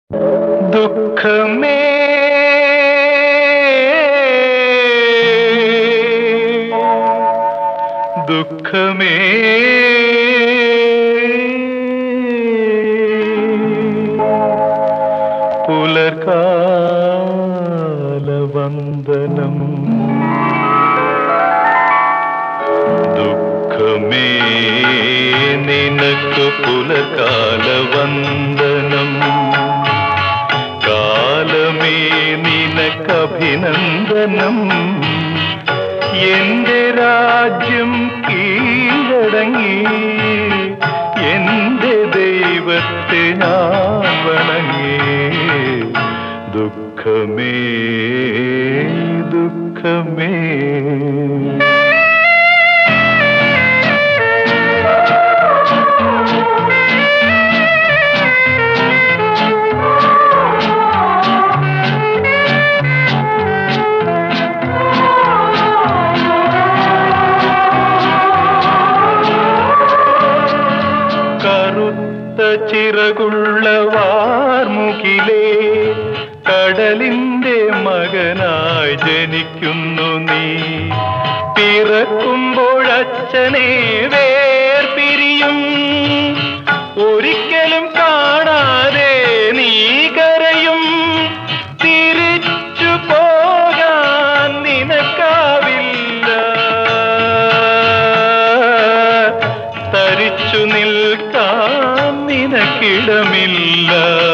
ദുഃഖമേ ദുഃഖമേ പുലർകാലവന്ദനം ദുഃഖമേ നിനക്ക് പുലർകാലവന്ദനം കാലമേ നിനക്കഭിനന്ദനം എന്റെ രാജ്യം കീഴടങ്ങി എന്റെ ദൈവത്തെ ഞാൻ വണങ്ങി ദുഃഖമേ ദുഃഖമേ കറുത്ത ചിറകുള്ള വാർമുകിലേ കടലിന്റെ മകനായി ജനിക്കുന്നു നീ പിറക്കുമ്പോഴച്ഛനെ വേർപിരിയും ഒരിക്കലും കാണാതെ നീ കരയും തിരിച്ചു പോകാൻ നിനക്കാവില്ല തരിച്ചു നിൽക്കാൻ നിനക്കിടമില്ല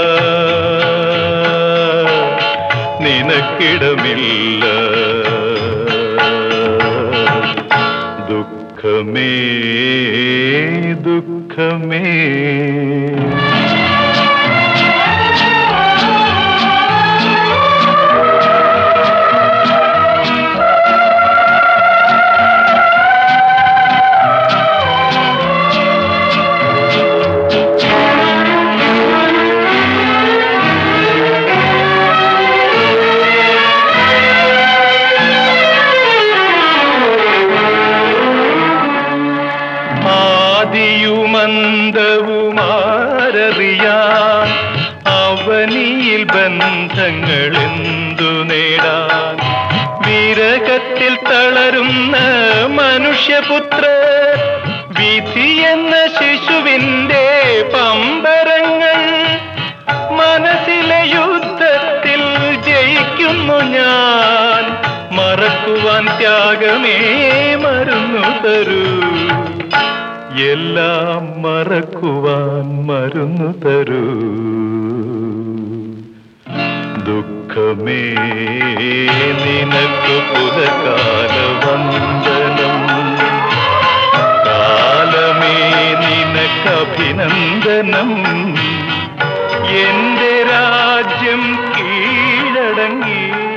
നിനക്കിടമില്ല ദുഃഖമേ ദുഃഖമേ ആദിയുമന്തവുമാരറിയാൻ അവനിയിൽ ബന്ധങ്ങൾ എന്തു നേടാൻ വിരകത്തിൽ തളരുന്ന മനുഷ്യപുത്ര വിധി എന്ന ശിശുവിന്റെ പമ്പരങ്ങൾ മനസ്സിലെ യുദ്ധത്തിൽ ജയിക്കുന്നു ഞാൻ മറക്കുവാൻ ത്യാഗമേ മരുന്നു തരൂ എല്ലാം മറക്കുവാൻ മരുന്നു തരൂ ദുഃഖമേ നിനക്ക് പുലകാല വന്ദനം കാലമേ നിനക്കഭിനന്ദനം എന്റെ രാജ്യം കീഴടങ്ങി